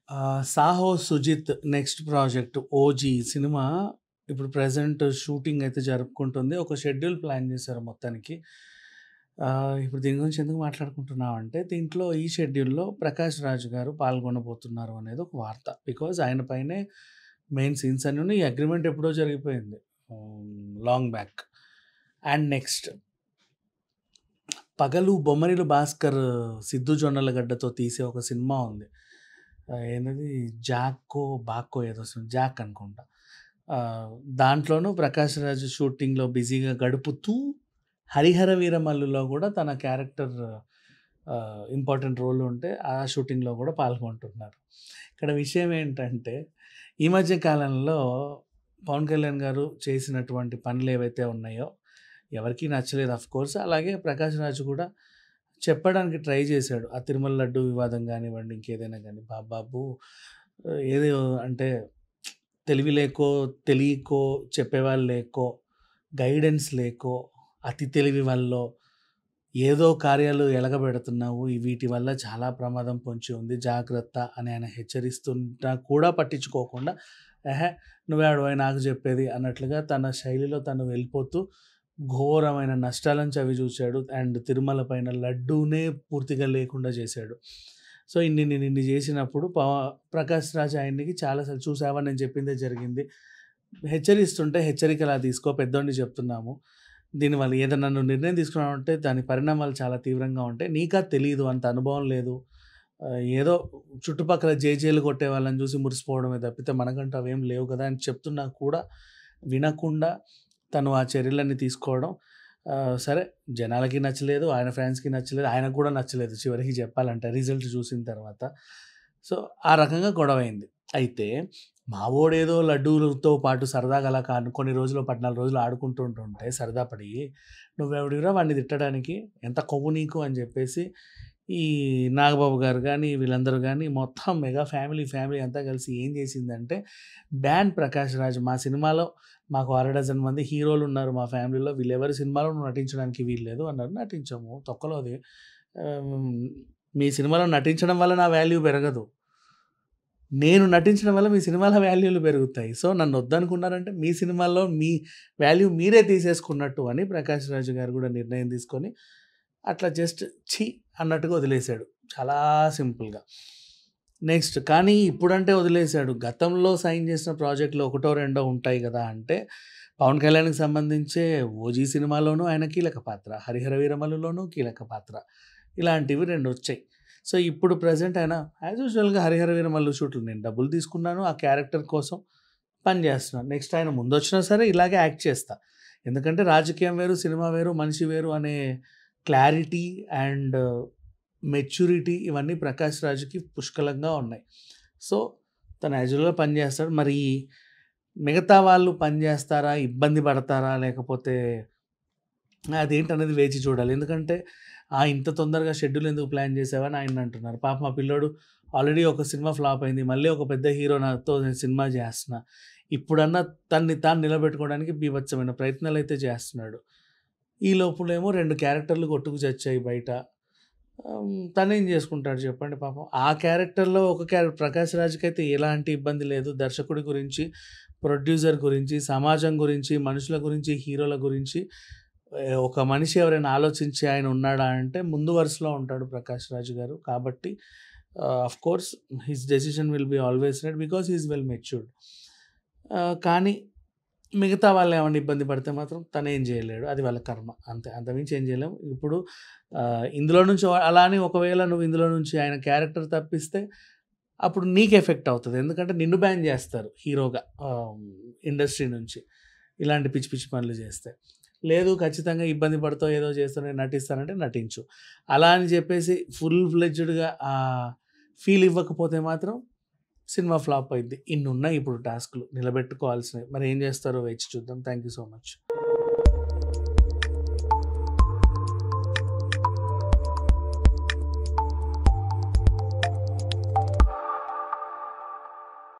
ఆహ్, 'Saaho Sujeeth' next project 'OG' సినిమా ఇప్పుడు ప్రెజెంట్ షూటింగ్ అయితే జరుపుకుంటుంది. ఒక షెడ్యూల్ ప్లాన్ చేశారు మొత్తానికి. ఆహ్, ఇప్పుడు దీని గురించి ఎందుకు మాట్లాడుకుంటున్నామంటే, దీంట్లో ఈ షెడ్యూల్‌లో 'ప్రకాష్ రాజ్' గారు పాల్గొనబోతున్నారు అనేది ఒక వార్త. బికాజ్ ఆయన పైనే మెయిన్ సీన్స్ అన్నీ ఉన్నాయి. ఈ అగ్రీమెంట్ ఎప్పుడో జరిగిపోయింది. హ్మ్, లాంగ్ బ్యాక్. అండ్ నెక్స్ట్ 'పగలు' బొమ్మరిల్లు భాస్కర్, సిద్ధు జొన్నలగడ్డతో తీసే ఒక సినిమా ఉంది. ఆహ్, ఏందది 'జాక్కో బాక్కో' ఏదో సి 'జాక్' అనుకుంటా. ఆహ్, దాంట్లోనూ 'ప్రకాష్ రాజ్' షూటింగ్‌లో బిజీగా గడుపుతూ 'హరిహర వీరమల్లు'లో కూడా తన క్యారెక్టర్ ఆహ్, ఇంపార్టెంట్ రోల్ ఉంటే ఆ షూటింగ్‌లో కూడా పాల్గొంటున్నారు. ఇక్కడ విషయం ఏంటంటే, ఈ మధ్య కాలంలో పవన్ కళ్యాణ్ గారు చేసినటువంటి పనులు ఏవైతే ఉన్నాయో, ఎవరికీ నచ్చలేదు ఆఫ్‌కోర్స్. అలాగే 'ప్రకాష్ రాజ్' కూడా చెప్పడానికి ట్రై చేశాడు. ఆ తిరుమల లడ్డు వివాదం గానివ్వండి, ఇంకేదైనా గాని, బా బాబు ఏదో అంటే తెలివి లేకో, తెలియకో, చెప్పేవాళ్ళు లేకో, గైడెన్స్ లేకో, అతి తెలివి వల్లో ఏదో కార్యాలు ఎలగబెడుతున్నావు. ఈ వీటి వల్ల చాలా ప్రమాదం పొంచి ఉంది. జాగ్రత్త అని ఆయన హెచ్చరిస్తున్నా కూడా పట్టించుకోకుండా, ఎహే! నువ్వెవడివే నాకు చెప్పేది అన్నట్లుగా తన శైలిలో తను వెళ్ళిపోతూ ఘోరమైన నష్టాలను చవిచూసాడు. అండ్ తిరుమల పైన లడ్డూనే పూర్తిగా లేకుండా చేశాడు. సో, ఇన్నిన్నిన్ని చేసినప్పుడు పవ 'ప్రకాష్ రాజ్' ఆయనకి చాలా సార్లు చూసావా నేను చెప్పిందే జరిగింది. హెచ్చరిస్తుంటే హెచ్చరికలా తీసుకో పెద్దోడిని చెప్తున్నాము. దీనివల్ల ఏదన్నా నువ్వు నిర్ణయం తీసుకున్నావంటే దాని పరిణామాలు చాలా తీవ్రంగా ఉంటాయి. నీకా తెలీదు అంత అనుభవం లేదు. ఆహ్, ఏదో చుట్టుపక్కల జేజేలు కొట్టే వాళ్ళని చూసి మురిసిపోవడమే తప్పితే మనకంటూ అవేం లేవు కదా! అని చెప్తున్నా కూడా వినకుండా తను ఆ చర్యలన్నీ తీసుకోవడం ఆహ్, సరే జనాలకి నచ్చలేదు. ఆయన ఫ్యాన్స్‌కి నచ్చలేదు. ఆయనకు కూడా నచ్చలేదు చివరికి చెప్పాలంటే రిజల్ట్ చూసిన తర్వాత. సో, ఆ రకంగా గొడవైంది. అయితే మావోడేదో లడ్డూలతో పాటు సరదాగా అలా కాను కొన్ని రోజులు 14 రోజులు ఆడుకుంటుంటుంటే సరదా పడి, నువ్వెవడివిరా వాడిని తిట్టడానికి? ఎంత కొవ్వు నీకు అని చెప్పేసి ఈ నాగబాబు గారు గాని, వీళ్ళందరూ గాని మొత్తం మెగా ఫ్యామిలీ, ఫ్యామిలీ అంతా కలిసి ఏం చేసిందంటే, బ్యాన్ 'ప్రకాష్ రాజ్' మా సినిమాలో మాకు అర డజన్ మంది హీరోలున్నారు మా ఫ్యామిలీలో. వీళ్ళెవరి సినిమాలో నువ్వు నటించడానికి వీల్లేదు అన్నారు. నటించము. తొక్కలోది. ఆహ్, మీ సినిమాలో నటించడం వల్ల నా వాల్యూ పెరగదు. నేను నటించడం వల్ల మీ సినిమాల వాల్యూలు పెరుగుతాయి. సో, నన్ను వద్దనుకున్నారంటే మీ సినిమాల్లో మీ వాల్యూ మీరే తీసేసుకున్నట్టు అని 'ప్రకాష్ రాజ్' గారు కూడా నిర్ణయం తీసుకొని, అట్లా జస్ట్ ఛీ! అన్నట్టుగా వదిలేసాడు. చాలా సింపుల్‌గా. నెక్స్ట్ కానీ ఇప్పుడంటే వదిలేసాడు. గతంలో సైన్ చేసిన ప్రాజెక్ట్‌లు ఒకటో, రెండో ఉంటాయి గదా! అంటే పవన్ కళ్యాణ్‌కి సంబంధించే 'ఓజీ' సినిమాలోనూ ఆయన కీలక పాత్ర. 'హరిహర వీరమల్లు'లోనూ కీలక పాత్ర. ఇలాంటివి 2 వచ్చాయి. సో, ఇప్పుడు ప్రెజెంట్ ఆయన యాజ్ యూజువల్‌గా 'హరిహర వీరమల్లు' షూట్‌లు నేను డబ్బులు తీసుకున్నాను. ఆ క్యారెక్టర్ కోసం పని చేస్తున్నాను. నెక్స్ట్ ఆయన ముందొచ్చినా సరే ఇలాగే యాక్ట్ చేస్తా. ఎందుకంటే రాజకీయం వేరు, సినిమా వేరు, మనిషి వేరు అనే క్లారిటీ అండ్ మెచ్యూరిటీ ఇవన్నీ 'ప్రకాష్ రాజ్‌కి పుష్కలంగా ఉన్నాయి. సో, తను యాజ్ యూజువల్‌గా పని చేస్తాడు. మరి మిగతా వాళ్ళు పని చేస్తారా? ఇబ్బంది పడతారా? లేకపోతే అదేంటనేది వేచి చూడాలి. ఎందుకంటే ఆ! ఇంత తొందరగా షెడ్యూల్ ఎందుకు ప్లాన్ చేసావు అని ఆయన్నంటున్నారు. పాపం ఆ పిల్లోడు ఆల్రెడీ ఒక సినిమా ఫ్లాప్ అయింది. మళ్ళీ ఒక పెద్ద హీరో నాతో నేను సినిమా చేస్తున్నా. ఇప్పుడన్నా తన్ని తాను నిలబెట్టుకోవడానికి బీభత్సమైన ప్రయత్నాలైతే చేస్తున్నాడు. ఈ లోపులేమో 2 క్యారెక్టర్‌లు కొట్టుకు చచ్చాయి బయట. ఆహ్, తనేం చేసుకుంటాడు చెప్పండి పాపం. ఆ క్యారెక్టర్‌లో ఒక క్యారెక్టర్ 'ప్రకాష్ రాజ్‌కైతే ఎలాంటి ఇబ్బంది లేదు. దర్శకుడి గురించి, ప్రొడ్యూసర్ గురించి, సమాజం గురించి, మనుషుల గురించి, హీరోల గురించి ఆహ్, ఒక మనిషి ఎవరైనా ఆలోచించి ఆయన ఉన్నాడా అంటే ముందు వరుసలో ఉంటాడు 'ప్రకాష్ రాజ్' గారు. కాబట్టి ah, of course his decision will be always right because he is well matured. ఆహ్, కానీ మిగతా వాళ్ళేమన్నా ఇబ్బంది పడితే మాత్రం తనేం చేయలేడు. అది వాళ్ళ కర్మ. అంతే. అంతకుమించి ఏం చేయలేం. ఇప్పుడు ఆహ్, ఇందులో నుంచి అలా అని ఒకవేళ నువ్వు ఇందులో నుంచి ఆయన క్యారెక్టర్ తప్పిస్తే అప్పుడు నీకు ఎఫెక్ట్ అవుతది. ఎందుకంటే నిన్ను బ్యాన్ చేస్తారు హీరోగా ఆహ్, ఇండస్ట్రీ నుంచి. ఇలాంటి పిచ్చి పిచ్చి పనులు చేస్తే. లేదు ఖచ్చితంగా ఇబ్బంది పడుతో ఏదో చేస్తూ నేను నటిస్తానంటే నటించు. అలా అని చెప్పేసి ఫుల్ ఫ్లెడ్జ్డ్‌గా ఆ ఫీల్ ఇవ్వకపోతే మాత్రం సినిమా ఫ్లాప్ అయిద్ది. ఇన్నున్నాయి ఇప్పుడు టాస్క్‌లు నిలబెట్టుకోవాల్సినవి. మరి ఏం చేస్తారో వేచి చూద్దాం. Thank you so much.